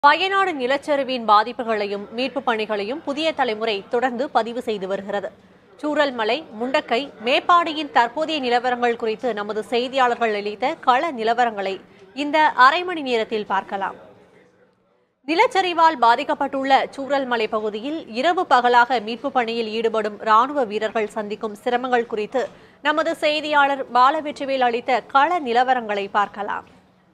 வயநாடு நிலச்சரிவின் பாதிப்புகளையும் மீட்புப் பணிகளையும் புதிய தலைமுறை தொடர்ந்து பதிவு செய்து வருகிறது சூரல்மலை முண்டக்கை மேப்பாடியின் தற்போதைய நிலவரங்கள் குறித்து நமது செய்தியாளர்கள் அளித்த கள நிலவரங்களை இந்த அரை மணி நேரத்தில் பார்க்கலாம் நிலச்சரிவால் பாதிக்கப்பட்டுள்ள சூரல்மலை பகுதியில் இரவு பகலாக மீட்புப் பணியில் ஈடுபடும் ராணுவ வீரர்கள் சந்திக்கும் சிரமங்கள் குறித்து நமது செய்தியாளர் பாலவெற்றிவேல் அளித்த கள நிலவரங்களை பார்க்கலாம்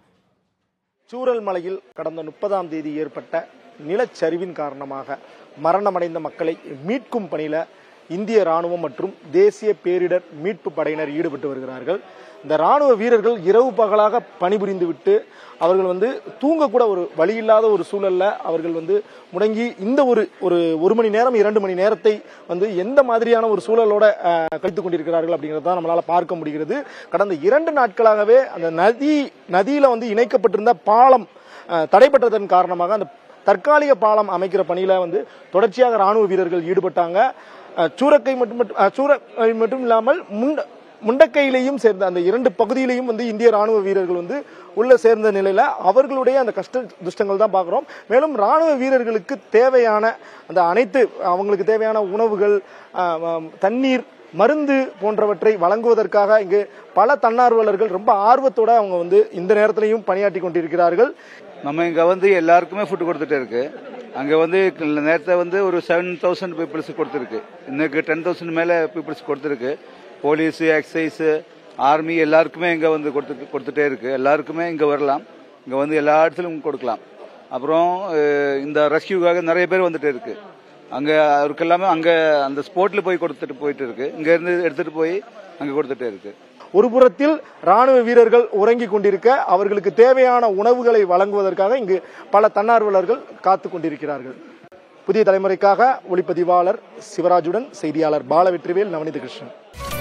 சூரல் மலையில் கடந்த முப்பதாம் தேதி ஏற்பட்ட நிலச்சரிவின் காரணமாக மரணமடைந்த மக்களை மீட்கும் பணியில இந்திய ராணுவம் மற்றும் தேசிய பேரிடர் மீட்பு படையினர் ஈடுபட்டு வருகிறார்கள் இந்த ராணுவ வீரர்கள் இரவு பகலாக பணிபுரிந்து விட்டு அவர்கள் வந்து தூங்க கூட ஒரு வழி இல்லாத ஒரு சூழல்ல அவர்கள் வந்து முடங்கி இந்த ஒரு ஒரு ஒரு மணி நேரம் இரண்டு மணி நேரத்தை வந்து எந்த மாதிரியான ஒரு சூழலோட அஹ், கழித்துக் கொண்டிருக்கிறார்கள் அப்படிங்கறத நம்மளால பார்க்க முடிகிறது கடந்த இரண்டு நாட்களாகவே அந்த நதி நதியில வந்து இணைக்கப்பட்டிருந்த பாலம் அஹ், தடைப்பட்டதன் காரணமாக அந்த தற்காலிக பாலம் அமைக்கிற பணியில வந்து தொடர்ச்சியாக ராணுவ வீரர்கள் ஈடுபட்டாங்க அஹ், சூரக்கை மட்டும் மட்டும் அஹ், சூரக்கை மட்டும் இல்லாமல் முண்ட முண்டக்கையிலையும் சேர்ந்த அந்த இரண்டு பகுதியிலையும் வந்து இந்திய ராணுவ வீரர்கள் வந்து உள்ள சேர்ந்த நிலையில அவர்களுடைய அந்த கஷ்ட துஷ்டங்கள் தான் பார்க்கிறோம் மேலும் ராணுவ வீரர்களுக்கு தேவையான அந்த அனைத்து அவங்களுக்கு தேவையான உணவுகள் அஹ், அஹ், தண்ணீர் மருந்து போன்றவற்றை வழங்குவதற்காக இங்கு பல தன்னார்வலர்கள் ரொம்ப ஆர்வத்தோட அவங்க வந்து இந்த நேரத்திலையும் பணியாற்றி கொண்டிருக்கிறார்கள் நம்ம இங்க வந்து எல்லாருக்குமே ஃபுட் கொடுத்துட்டு இருக்கு அங்க வந்து நேரத்தை வந்து ஒரு செவன் தௌசண்ட் பீப்புள்ஸ் கொடுத்துருக்கு இன்னைக்கு டென் தௌசண்ட் மேல பீப்புள்ஸ் கொடுத்துருக்கு போலீஸ் எக்ஸைஸ் ஆர்மி எல்லாருக்குமே இங்க வந்து கொடுத்து கொடுத்துட்டே இருக்கு எல்லாருக்குமே இங்க வரலாம் இங்க வந்து எல்லா இடத்துலயும் கொடுக்கலாம் அப்புறம் அஹ், இந்த ரெஸ்கியூக்காக நிறைய பேர் வந்துட்டு இருக்கு அங்க அவருக்கு எல்லாமே அங்க அந்த ஸ்போர்ட்ல போய் கொடுத்துட்டு போயிட்டு இருக்கு இங்க இருந்து எடுத்துட்டு போய் அங்க கொடுத்துட்டே இருக்கு ஒரு புறத்தில் ராணுவ வீரர்கள் உறங்கிக் கொண்டிருக்க அவர்களுக்கு தேவையான உணவுகளை வழங்குவதற்காக இங்கு பல தன்னார்வலர்கள் காத்துக் கொண்டிருக்கிறார்கள் புதிய தலைமுறைக்காக ஒளிப்பதிவாளர் சிவராஜுடன் செய்தியாளர் பாலவெற்றிவேல் நவநீத கிருஷ்ணன்